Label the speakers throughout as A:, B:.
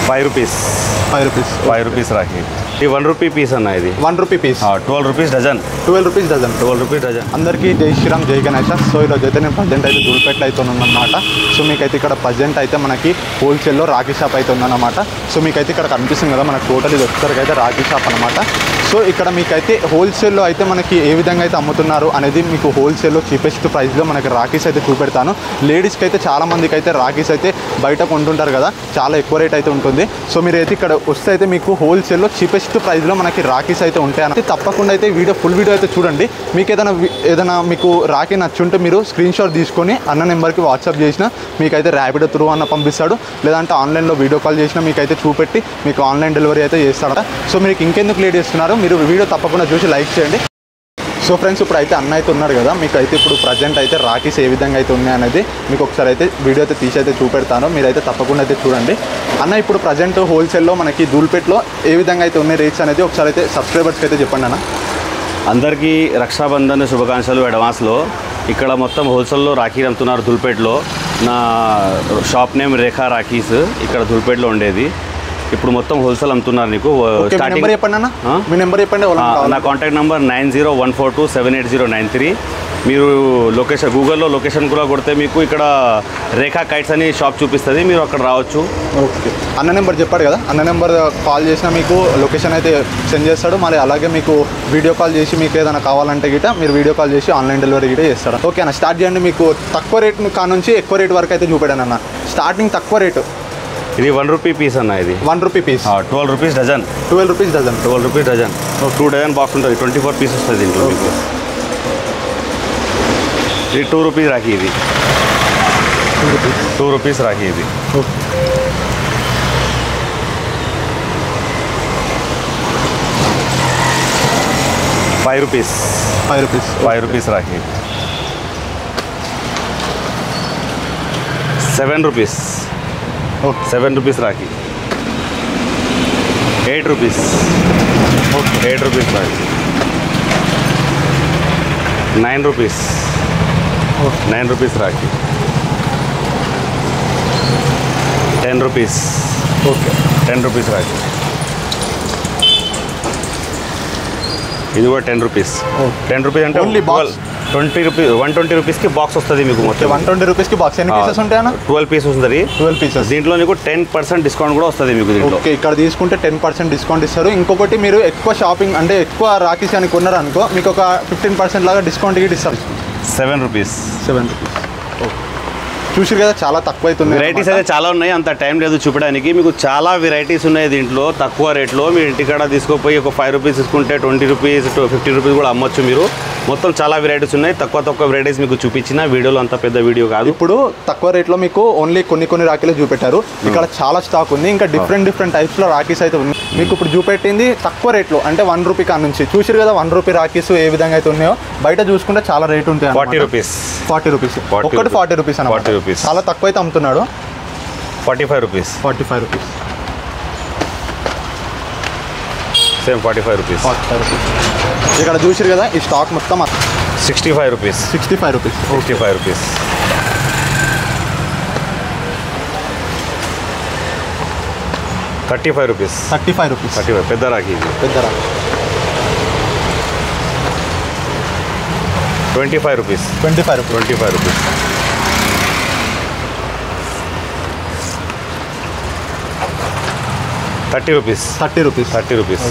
A: Five rupees
B: five rupees
A: five rupees rakhi ఈ one rupee piece అన్న ఇది
B: one rupee piece
A: twelve rupees dozen
B: twelve rupees dozen
A: twelve rupees dozen
B: అందరికీ జై శ్రీరామ్ జై Ganesh so ఈరోజు అయితే నేను ప్రజెంట్ అయితే దూల్పేటలో అయితే ఉన్నానమాట సో మీకైతే ఇక్కడ ప్రజెంట్ అయితే మనకి హోల్సేల్లో రాఖీ షాప్ అయితే ఉందన్నమాట సో మీకైతే ఇక్కడ కనిపిస్తుంది కదా మనకు టోటల్ ఇది వచ్చేసరికి అయితే రాఖీ షాప్ అనమాట సో ఇక్కడ మీకైతే హోల్సేల్లో అయితే మనకి ఏ విధంగా అయితే అమ్ముతున్నారు అనేది మీకు హోల్సేల్లో చీపెస్ట్ ప్రైస్లో మనకి రాఖీస్ అయితే చూపెడతాను లేడీస్కి అయితే చాలా మందికి అయితే రాఖీస్ అయితే బయట కొంటుంటారు కదా చాలా ఎక్కువ రేట్ అయితే ఉంటుంది సో మీరు అయితే ఇక్కడ వస్తే అయితే మీకు హోల్సేల్లో చీపెస్ట్ ప్రైస్లో మనకి రాఖీస్ అయితే ఉంటాయి అన్నది తప్పకుండా అయితే వీడియో ఫుల్ వీడియో అయితే చూడండి మీకు ఏదైనా వి- ఏదైనా మీకు రాఖీ నచ్చుంటే మీరు స్క్రీన్ షాట్ తీసుకొని అన్న నెంబర్కి వాట్సాప్ చేసిన మీకైతే ర్యాపిడో త్రూ అన్న పంపిస్తాడు లేదంటే ఆన్లైన్లో వీడియో కాల్ చేసినా మీకైతే చూపెట్టి మీకు ఆన్లైన్ డెలివరీ అయితే చేస్తాడట సో మీకు ఇంకెందుకు లేట్ చేస్తున్నారు మీరు వీడియో తప్పకుండా చూసి లైక్ చేయండి సో ఫ్రెండ్స్ ఇప్పుడు అయితే అన్న అయితే ఉన్నాడు కదా మీకు అయితే ఇప్పుడు ప్రజెంట్ అయితే రాఖీస్ ఏ విధంగా అయితే ఉన్నాయి అనేది మీకు ఒకసారి అయితే వీడియో అయితే తీసి అయితే చూపెడతాను మీరైతే తప్పకుండా అయితే చూడండి అన్న ఇప్పుడు ప్రజెంట్ హోల్సేల్లో మనకి దూల్పేట్లో ఏ విధంగా అయితే ఉన్నాయి రేట్స్ అనేది ఒకసారి అయితే సబ్స్క్రైబర్స్కి అయితే చెప్పండి అన్న
A: అందరికీ రక్షాబంధన్ శుభాకాంక్షలు అడ్వాన్స్లో ఇక్కడ మొత్తం హోల్సేల్లో రాఖీ అమ్ముతున్నారు దుల్పేట్లో నా షాప్ నేమ్ రేఖా రాఖీస్ ఇక్కడ దుల్పేట్లో ఉండేది ఇప్పుడు మొత్తం హోల్సేల్ అమ్ముతున్నారు నీకు
B: ఓకే మీ నెంబర్ చెప్పండి అన్న
A: ఆ?
B: మీ నెంబర్ చెప్పండి
A: ఆ,
B: వాళ్ళకి
A: నా
B: కావాలి.
A: Contact number nine zero one four two seven eight zero nine three మీరు లొకేషన్ గూగుల్లో లొకేషన్ కూడా కొడితే మీకు ఇక్కడ రేఖా కైట్స్ అని షాప్ చూపిస్తుంది మీరు అక్కడ రావచ్చు
B: ఓకే అన్న నెంబర్ చెప్పాడు కదా అన్న నెంబర్ కాల్ చేసినా మీకు లొకేషన్ అయితే సెండ్ చేస్తాడు మరి అలాగే మీకు వీడియో కాల్ చేసి మీకు ఏదైనా కావాలంటే గిట మీరు వీడియో కాల్ చేసి ఆన్లైన్ డెలివరీ గిట చేస్తాడు ఓకే అన్న స్టార్ట్ చేయండి మీకు తక్కువ రేట్ కా నుంచి ఎక్కువ రేట్ వరకు అయితే చూపెడాను అన్న స్టార్టింగ్ తక్కువ రేటు
A: ఇది వన్ రూపీ పీస్ అన్న ఇది
B: one rupee piece
A: twelve rupees dozen
B: twelve rupees dozen
A: twelve rupees dozen two dozen box ఉంటుంది ట్వంటీ ఫోర్ పీస్ వస్తుంది దీంట్లో మీకు ఇది టూ రూపీస్ రాఖీ ఇది టూ రూపీస్ రాఖీ ఇది five rupees
B: five rupees
A: five rupees rakhi seven rupees
B: okay
A: seven rupees rakhi eight rupees eight rupees rakhi nine rupees nine rupees rakhi ten rupees
B: okay
A: ten rupees rakhi ఇది కూడా ten rupees
B: Okay.
A: Ten rupees అంటే
B: Only box?
A: Twenty rupees one twenty రూపీస్కి box వస్తుంది మీకు మొత్తం
B: one twenty రూపీస్కి box ఎన్ని pieces ఉంటాయన్నా
A: ట్వెల్వ్ పీస్ వస్తుంది
B: ట్వెల్వ్ పీసెస్
A: దీంట్లో నీకు టెన్ పర్సెంట్ డిస్కౌంట్ కూడా వస్తుంది మీకు దీంట్లో
B: ఓకే ఇక్కడ తీసుకుంటే టెన్ పర్సెంట్ డిస్కౌంట్ ఇస్తారు ఇంకొకటి మీరు ఎక్కువ షాపింగ్ అంటే ఎక్కువ రాఖీస్ అని కొన్నారు అనుకో మీకు ఒక ఫిఫ్టీన్ పర్సెంట్ లాగా డిస్కౌంట్ గిట్ ఇస్తారు
A: సెవెన్ రూపీస్
B: సెవెన్ రూపీస్ చూసారు కదా చాలా తక్కువ అవుతుంది
A: వెరైటీస్ అయితే చాలా ఉన్నాయి అంత టైం లేదు చూపడానికి మీకు చాలా వెరైటీస్ ఉన్నాయి దీంట్లో తక్కువ రేట్లో మీరు ఇంటికాడ తీసుకుపోయి ఒక ఫైవ్ రూపీస్ తీసుకుంటే ట్వంటీ రూపీస్ ఫిఫ్టీ రూపీస్ కూడా అమ్మొచ్చు మీరు మొత్తం చాలా వెరైటీస్ ఉన్నాయి తక్కువ తక్కువ వెరైటీస్ మీకు చూపించిన వీడియోలో అంత పెద్ద వీడియో కాదు
B: ఇప్పుడు తక్కువ రేట్లో మీకు ఓన్లీ కొన్ని కొన్ని రాఖీలు చూపెట్టారు ఇక్కడ చాలా స్టాక్ ఉంది ఇంకా డిఫరెంట్ డిఫరెంట్ టైప్స్ లో రాఖీస్ అయితే ఉన్నాయి మీకు ఇప్పుడు చూపెట్టింది తక్కువ రేట్లో అంటే వన్ రూపీ కాడ నుంచి చూసారు కదా వన్ రూపీ రాఖీస్ ఏ విధంగా అయితే ఉన్నాయో బయట చూసుకుంటే చాలా రేట్ ఉంటాయి
A: ఫార్టీ రూపీస్
B: ఫార్టీ రూపీస్
A: 40
B: ఒక్కటి
A: rupees.
B: Forty rupees
A: 40 rupees.
B: చాలా తక్కువ అయితే అమ్ముతున్నాడు
A: forty five rupees
B: forty five rupees
A: same forty five rupees
B: forty five rupees ఇక్కడ చూసారు కదా ఈ స్టాక్ మొత్తం
A: sixty five rupees
B: sixty five rupees
A: sixty five rupees thirty five rupees
B: thirty five rupees
A: thirty five పెద్ద రాఖీ ఇది
B: పెద్ద rakhi
A: twenty five rupees
B: twenty five rupees
A: twenty five rupees thirty rupees
B: thirty rupees
A: thirty rupees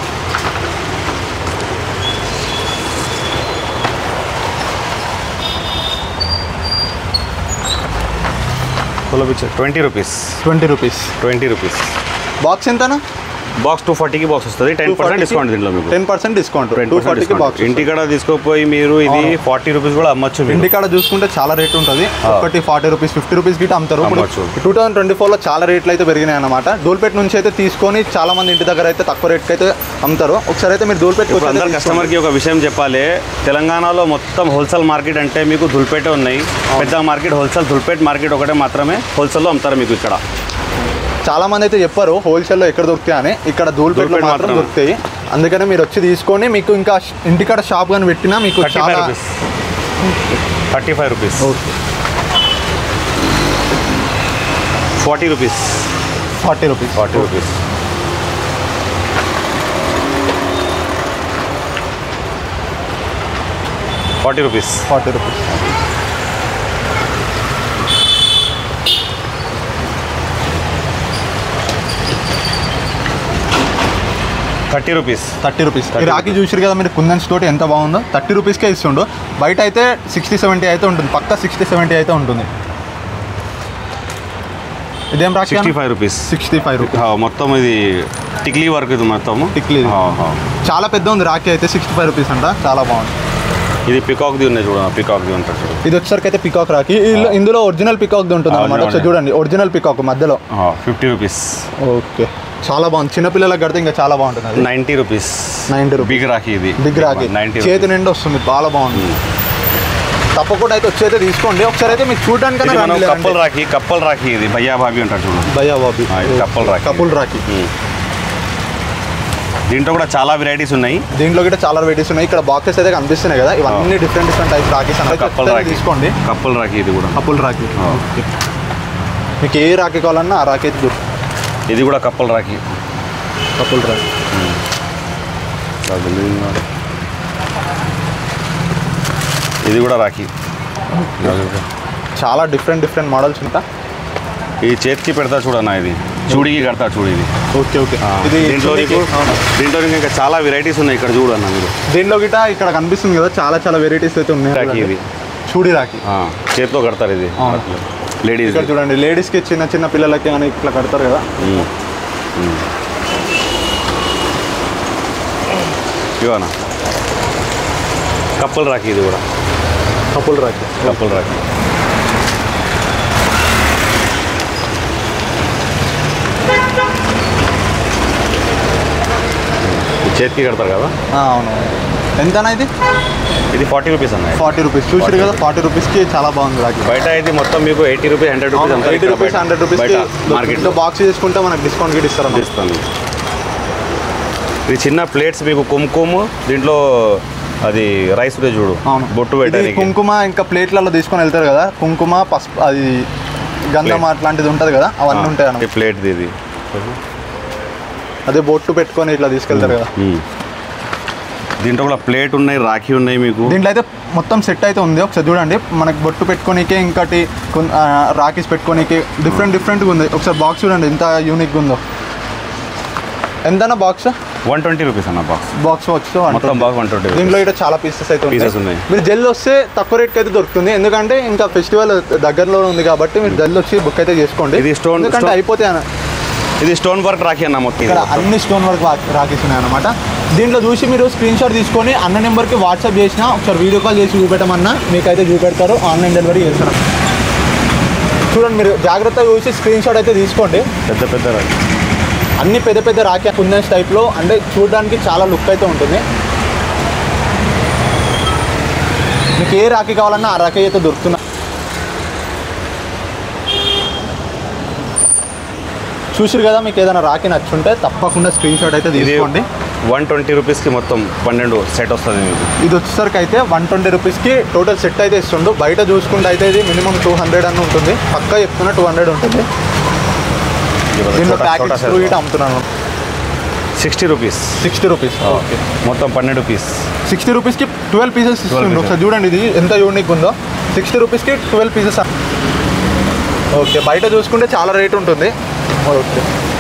A: twenty rupees
B: twenty rupees
A: twenty rupees
B: box ఎంతనా
A: box two ఫార్టీకి box వస్తుంది ten percent discount దీంట్లో మీకు
B: ten percent discount
A: ten
B: two
A: percent
B: ఫార్టీకి box
A: ఇంటికాడ తీసుకోపోయి మీరు ఇది
B: అవును.
A: ఫార్టీ రూపీస్ కూడా అమ్మచ్చు మీరు
B: ఇంటికాడ చూసుకుంటే చాలా రేట్ ఉంటుంది ఒకటి ఫార్టీ రూపీస్ ఫిఫ్టీ రూపీస్ గిట్ట అమ్ముతారు
A: అమ్మొచ్చు.
B: టూ థౌసండ్ ట్వంటీ ఫోర్లో చాలా రేట్లు అయితే పెరిగినాయి అనమాట దూల్పేట నుంచి అయితే తీసుకొని చాలా మంది ఇంటి దగ్గర అయితే తక్కువ రేట్కి అయితే అమ్ముతారు ఒకసారి అయితే మీరు దూల్పేట
A: ఇప్పుడు అందరు కస్టమర్కి ఒక విషయం చెప్పాలి తెలంగాణలో మొత్తం హోల్సేల్ మార్కెట్ అంటే మీకు దుల్పేటే ఉన్నాయి పెద్ద మార్కెట్ హోల్సేల్ దుల్పేట్ మార్కెట్ ఒకటే మాత్రమే హోల్సేల్లో అమ్ముతారు మీకు ఇక్కడ
B: చాలా మంది అయితే చెప్పారు హోల్సేల్లో ఎక్కడ దొరుకుతాయి అని ఇక్కడ దూల్పేటలో
A: దూల్పేట
B: మాత్రం
A: మాత్రం.
B: దొరుకుతాయి అందుకని మీరు వచ్చి తీసుకొని మీకు ఇంకా ష్- ఇంటికాడ షాప్ కానీ పెట్టినా మీకు
A: థర్టీ ఫైవ్
B: చాలా
A: rupees thirty five rupees
B: okay
A: forty rupees
B: forty rupees
A: forty rupees forty rupees
B: forty rupees
A: thirty rupees
B: thirty rupees ఈ
A: 30
B: రాఖీ చూసారు కదా మీరు కుందన్స్ తోటి ఎంత బాగుందో థర్టీ రూపీస్కే ఇస్తుండు బయట అయితే సిక్స్టీ సెవెంటీ అయితే ఉంటుంది పక్క సిక్స్టీ సెవెంటీ అయితే ఉంటుంది ఇదేం rakhi
A: sixty five rupees
B: sixty five rupees
A: మొత్తం ఇది టిక్లీ వర్క్ ఇది మొత్తం
B: టిక్లీ ఇది.
A: ఆ, ఆ.
B: చాలా పెద్ద ఉంది రాఖీ అయితే సిక్స్టీ ఫైవ్ రూపీస్ అంట చాలా బాగుంది
A: ఇది పికాక్ది ఉన్నాయి చూడ పికాక్ది ఉంటుంది చూడు
B: ఇది వచ్చేసరికి అయితే పికాక్ రాఖీ ఇల్లు- ఇందులో ఒరిజినల్ పికాక్ ఉంటుంది అనమాట
A: అవును,
B: ఒకసారి చూడండి ఒరిజినల్ పికాక్ మధ్యలో
A: ఫిఫ్టీ రూపీస్
B: ఓకే చాలా బాగుంది చిన్నపిల్లలకు కడితే ఇంకా చాలా బాగుంటుంది అది
A: ninety rupees
B: ninety rupees
A: big rakhi ఇది
B: బిగ్ రాఖీ
A: నైంటీ
B: చేతి నిండా వస్తుంది చాలా బాగుంది తప్పకుండా అయితే వచ్చి అయితే తీసుకోండి ఒకసారి అయితే మీకు చూడడానికైనా రండి
A: కప్పల్ రాఖీ కప్పల్ రాఖీ ఇది భయ్యా భాబీ అంటారు చూడు
B: భయ్యా బాబీ
A: ఆ, ఇది couple rakhi.
B: Couple rakhi
A: um. దీంట్లో కూడా చాలా వెరైటీస్ ఉన్నాయి
B: దీంట్లో కూడా చాలా వెరైటీస్ ఉన్నాయి ఇక్కడ బాక్సెస్ అయితే కనిపిస్తున్నాయి కదా ఇవన్నీ డిఫరెంట్ డిఫరెంట్ టైప్స్ రాఖీస్ అన్నమాట
A: కప్పల్
B: ఖచ్చితంగా
A: రాఖీ
B: తీసుకోండి
A: కప్పల్ రాఖీ ఇది కూడా
B: కపుల్ రాఖీ
A: ఆ.
B: ఓకే. మీకు ఏ రాఖీ కావాలన్నా ఆ రాఖీ అయితే దొరుకుతుంది
A: ఇది కూడా కప్పల్ రాఖీ
B: కపుల్ రాఖీ
A: ఇది కూడా రాఖీ
B: చాలా డిఫరెంట్ డిఫరెంట్ మోడల్స్ ఉంటా
A: ఈ చేతికి పెడతా చూడన్న ఇది చూడికి కడతా చూడు ఇది
B: ఓకే ఓకే
A: ఆ,
B: ఇది
A: దీంట్లో నీకు
B: అవును.
A: దీంట్లో నీకు ఇంకా చాలా వెరైటీస్ ఉన్నాయి ఇక్కడ చూడు అన్న మీరు
B: దీంట్లో గిట ఇక్కడ కనిపిస్తుంది కదా చాలా చాలా వెరైటీస్ అయితే ఉన్నాయి
A: రాఖీ ఇది
B: చూడి రాఖీ
A: ఆ, చేతితో కడతారు ఇది
B: ఆ.
A: లేడీస్
B: ఇక్కడ చూడండి లేడీస్కి చిన్న చిన్న పిల్లలకి అని ఇట్లా కడతారు కదా
A: ఇవనా కప్పల్ రాఖీ ఇది కూడా
B: కపుల్ రాఖీ
A: కప్పల్ రాఖీ ఈ చేతికి కడతారు కదా
B: ఆ, అవును ఎంతనా ఇది
A: ఇది ఫార్టీ రూపీస్ అన్న
B: ఫార్టీ రూపీస్ చూసారు కదా ఫార్టీ రూపీస్కి చాలా బాగుంది రాఖీ
A: బయట ఇది మొత్తం మీకు ఎయిటీ రూపీస్ హండ్రెడ్ రూపీస్ అంతా
B: ఎయిటీ రూపీస్ హండ్రెడ్ రూపీస్కి
A: మార్కెట్లో
B: బాక్స్ చేసుకుంటే మనకు డిస్కౌంట్ గిట్ ఇస్తారు అన్నమాట.
A: ఇస్తాను ఇది చిన్న ప్లేట్స్ మీకు కుంకుమ దీంట్లో అది రైస్ కూడా చూడు
B: అవును
A: బొట్టు
B: ఇది
A: పెట్టడానికి
B: కుంకుమ ఇంకా ప్లేట్లలో తీసుకొని వెళ్తారు కదా కుంకుమ పసుపు అది గంధం
A: Plate.
B: అట్లాంటిది ఉంటుంది కదా అవన్నీ ఉంటాయి అన్నమాట
A: ప్లేట్ ఇది
B: అదే బొట్టు పెట్టుకొని ఇట్లా తీసుకెళ్తారు కదా
A: మ్మ్. దీంట్లో కూడా ప్లేట్ ఉన్నాయి రాఖీ ఉన్నాయి మీకు
B: దీంట్లో అయితే మొత్తం సెట్ అయితే ఉంది ఒకసారి చూడండి మనకి బొట్టు పెట్టుకోనికే ఇంకటి కొన్- ఆ, రాకీస్ పెట్టుకోనికే డిఫరెంట్ డిఫరెంట్గా ఉంది ఒకసారి బాక్స్ చూడండి ఎంత యూనిక్గా ఉందో ఎంతనా బాక్స్
A: వన్ ట్వంటీ రూపీస్ అన్న బాక్స్
B: బాక్స్ వచ్చి
A: మొత్తం బాక్స్ వన్ ట్వంటీ
B: దీంట్లో అయితే చాలా పీసెస్ అయితే
A: Pieces
B: ఉన్నాయి
A: ఉన్నాయి.
B: మీరు జెల్ వస్తే తక్కువ రేట్కి అయితే దొరుకుతుంది ఎందుకంటే ఇంకా ఫెస్టివల్ దగ్గరలో ఉంది కాబట్టి మీరు జెల్ వచ్చి బుక్ అయితే చేసుకోండి
A: ఇది stone-
B: ఎందుకంటే
A: stone-
B: అయిపోతే అన్న
A: ఇది స్టోన్ వర్క్ రాఖీ అన్న మొత్తం
B: ఇక్కడ
A: ఇది మొత్తం.
B: అన్ని స్టోన్ వర్క్ రాకేసి ఉన్నాయి అనమాట దీంట్లో చూసి మీరు స్క్రీన్ షాట్ తీసుకొని అన్న నెంబర్కి వాట్సాప్ చేసినా ఒకసారి వీడియో కాల్ చేసి చూపెట్టమన్నా మీకైతే చూపెడతారు ఆన్లైన్ డెలివరీ చేస్తారు చూడండి మీరు జాగ్రత్తగా చూసి స్క్రీన్ షాట్ అయితే తీసుకోండి
A: పెద్ద పెద్ద రాఖీ
B: అన్ని పెద్ద పెద్ద రాఖీ కుందన్స్ టైప్లో అంటే చూడడానికి చాలా లుక్ అయితే ఉంటుంది మీకు ఏ రాఖీ కావాలన్నా ఆ రాఖీ అయితే దొరుకుతున్నా చూసిరు కదా మీకు ఏదైనా రాఖీ నచ్చుంటే తప్పకుండా స్క్రీన్ షాట్ అయితే
A: ఇది
B: తీసుకోండి
A: వన్ ట్వంటీ రూపీస్కి మొత్తం పన్నెండు సెట్ వస్తుంది మీకు
B: ఇది వచ్చేసరికి అయితే వన్ ట్వంటీ రూపీస్కి టోటల్ సెట్ అయితే ఇస్తుండు బయట చూసుకుంటే అయితే ఇది మినిమం టూ హండ్రెడ్ అని ఉంటుంది పక్కా చెప్తున్నా టూ హండ్రెడ్ ఉంటుంది దీంట్లో ప్యాకెట్స్ ఇటు అమ్ముతున్నాను
A: sixty rupees
B: sixty rupees okay
A: మొత్తం పన్నెండు పీస్
B: సిక్స్టీ రూపీస్కి ట్వెల్వ్ పీసెస్ ఇస్తుండు
A: pieces.
B: ఒకసారి చూడండి ఇది ఎంత యూనిక్ ఉందో సిక్స్టీ రూపీస్కి ట్వెల్వ్ పీసెస్ ఓకే బయట చూసుకుంటే చాలా రేట్ ఉంటుంది ఓకే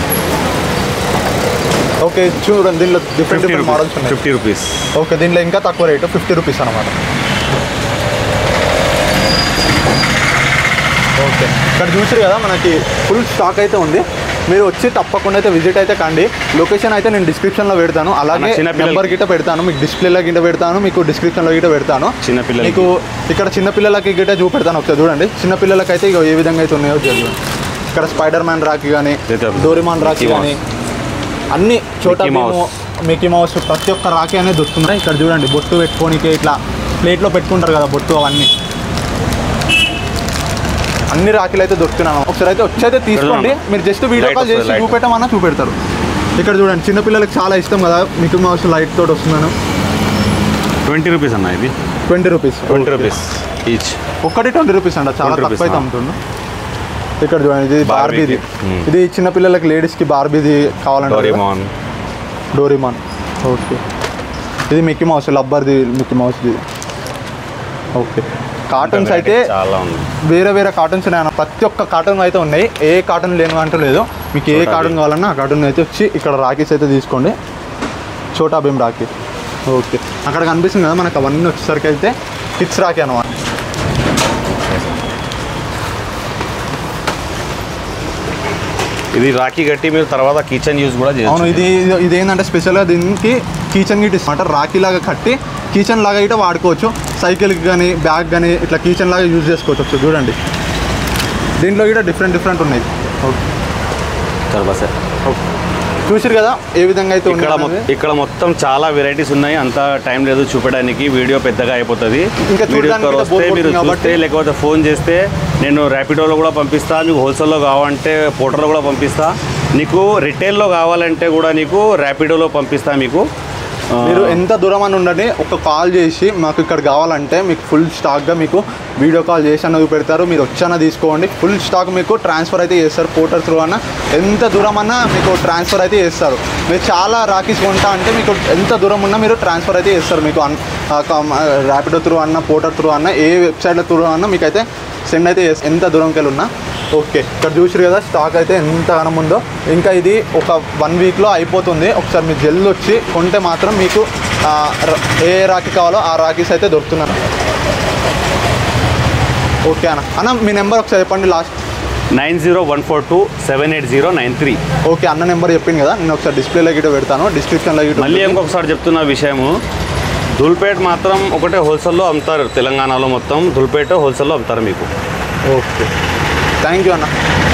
B: ఓకే చూడండి దీనిలో different
A: fifty
B: different models
A: rupees
B: ఉన్నాయి
A: ఫిఫ్టీ రూపీస్
B: ఓకే దీనిలో ఇంకా తక్కువ రేటు ఫిఫ్టీ రూపీస్ అనమాట ఓకే ఇక్కడ చూసారు కదా మనకి ఫుల్ స్టాక్ అయితే ఉంది మీరు వచ్చి తప్పకుండా అయితే విజిట్ అయితే కండి లొకేషన్ అయితే నేను డిస్క్రిప్షన్లో పెడతాను అలాగే
A: అన్న, చిన్న పిల్లలు-
B: నెంబర్ గిట్ట పెడతాను మీకు డిస్ప్లేలో గిట్ట పెడతాను మీకు డిస్క్రిప్షన్లో గిట్ట పెడతాను
A: చిన్న పిల్లలకి.
B: మీకు ఇక్కడ చిన్న పిల్లలకి గిట్ట చూపెడతాను ఒకసారి చూడండి చిన్న పిల్లలకి అయితే ఇగో ఏ విధంగా అయితే ఉన్నాయో చూడండి ఇక్కడ స్పైడర్ మ్యాన్ రాకి కానీ
A: అయితే
B: డోరిమాన్ రాకి
A: మిక్కీ
B: కానీ అన్ని Chhota
A: Mickey
B: Bheem,
A: Mouse.
B: Mickey Mouse ప్రతి ఒక్క రాఖీ అనేది దొరుకుతుంది ఇక్కడ చూడండి బొట్టు పెట్టుకోనికి ఇట్లా ప్లేట్లో పెట్టుకుంటారు కదా బొట్టు అవన్నీ అన్ని రాఖీలు అయితే దొరుకుతున్నాను ఒకసారి అయితే వచ్చి అయితే తీసుకోండి
A: చూడండి.
B: మీరు జస్ట్ వీడియో
A: Light
B: కాల్ చేసి
A: వస్తుంది, light.
B: చూపెట్టమన్నా చూపెడతారు ఇక్కడ చూడండి చిన్నపిల్లలకి చాలా ఇష్టం కదా మిక్కీ మౌస్ లైట్ తోటి వస్తున్నాను
A: ట్వంటీ రూపీస్ అన్న ఇది
B: twenty rupees
A: twenty rupees each
B: ఒక్కటి ట్వంటీ రూపీస్ అంట చాలా
A: 20
B: తక్కువ అయితే
A: ఆ.
B: అమ్ముతుంది ఇక్కడ చూడండి ఇది బార్బీది
A: Hmm.
B: ఇది చిన్న పిల్లలకి లేడీస్కి బార్బీది కావాలంటే
A: డోరేమాన్
B: డోరీమాన్ ఓకే ఇది మిక్కీ మౌస్ లబ్బర్ది మిక్కీ మౌస్ది ఓకే కార్టూన్స్ అయితే
A: చాలా ఉంది
B: వేరే వేరే కార్టూన్స్ ఉన్నాయి ప్రతి ఒక్క కార్టూన్ అయితే ఉన్నాయి ఏ కార్టూన్ లేని అంటూ లేదు మీకు ఏ
A: చోటా
B: కార్టూన్ కావాలన్నా ఆ కార్టూన్ అయితే వచ్చి ఇక్కడ రాకీస్ అయితే తీసుకోండి చోటా భీమ్ రాఖీ ఓకే అక్కడ కనిపిస్తుంది కదా మనకు అవన్నీ వచ్చేసరికి అయితే కిడ్స్ రాఖీ అనమాట
A: ఇది రాఖీ కట్టి మీరు తర్వాత కిచెన్ యూజ్ కూడా
B: అవును
A: చేయొచ్చు
B: ఇది ఇది- ఇది ఏంటంటే స్పెషల్గా దీనికి కీచెన్ గిట్ ఇస్తామంట రాఖీ లాగా కట్టి కీచెన్ లాగా ఇట వాడుకోవచ్చు సైకిల్కి కానీ బ్యాగ్ కానీ ఇట్లా కీచెన్ లాగా యూజ్ చేసుకోవచ్చు ఒకసారి చూడండి దీంట్లో కూడా డిఫరెంట్ డిఫరెంట్ ఉన్నాయి ఓకే
A: చలో బస్
B: చూసిరు కదా ఏ విధంగా అయితే
A: ఇక్కడ
B: ఉన్నాయి
A: మొ- ఇక్కడ మొత్తం చాలా వెరైటీస్ ఉన్నాయి అంత టైం లేదు చూపడానికి వీడియో పెద్దగా అయిపోతుంది
B: ఇంకా
A: వీడియో
B: చూడడానికి కూడా
A: వస్తే
B: bore
A: మీరు
B: కొడుతుంది కాబట్టి-
A: చూస్తే లేకపోతే ఫోన్ చేస్తే నేను ర్యాపిడోలో కూడా పంపిస్తా మీకు హోల్సేల్లో కావాలంటే పోర్టర్లో కూడా పంపిస్తా నీకు రిటైల్లో కావాలంటే కూడా నీకు ర్యాపిడోలో పంపిస్తా మీకు ఆ,
B: మీరు ఎంత దూరం అని ఉండండి ఒక కాల్ చేసి మాకు ఇక్కడ కావాలంటే మీకు ఫుల్ స్టాక్గా మీకు వీడియో కాల్ చేసి అన్న పెడతారు మీరు వచ్చాన తీసుకోండి ఫుల్ స్టాక్ మీకు ట్రాన్స్ఫర్ అయితే చేస్తారు పోర్టర్ త్రూ అన్న ఎంత దూరం అన్నా మీకు ట్రాన్స్ఫర్ అయితే చేస్తారు మీరు చాలా రాకీస్ కొంటా అంటే మీకు ఎంత దూరం ఉన్నా మీరు ట్రాన్స్ఫర్ అయితే చేస్తారు మీకు ర్యాపిడో త్రూ అన్న పోర్టర్ త్రూ అన్న ఏ వెబ్సైట్ల త్రూ అన్న మీకు అయితే సెండ్ అయితే చేస్తారు ఎంత దూరంకి వెళ్ళి ఉన్నా ఓకే ఇక్కడ చూసారు కదా స్టాక్ అయితే ఎంత గనం ఉందో ఇంకా ఇది ఒక వన్ వీక్లో అయిపోతుంది ఒకసారి మీరు జల్ది వచ్చి కొంటే మాత్రం మీకు ఆ, ర- ఏ రాఖీ కావాలో ఆ రాఖీస్ అయితే దొరుకుతున్నాను ఓకే అన్న అన్న మీ నెంబర్ ఒకసారి చెప్పండి last
A: nine zero one four two seven eight zero nine three
B: okay అన్న నెంబర్ చెప్పింది కదా నేను ఒకసారి డిస్ప్లేలో గిట్ట పెడతాను డిస్క్రిప్షన్లో గిట్ట
A: మళ్ళీ ఇంకొకసారి చెప్తున్న విషయము దుల్పేట్ మాత్రం ఒకటే హోల్సేల్లో అమ్ముతారు తెలంగాణలో మొత్తం దుల్పేట హోల్సేల్లో అమ్ముతారు మీకు
B: ఓకే థ్యాంక్ యూ అన్న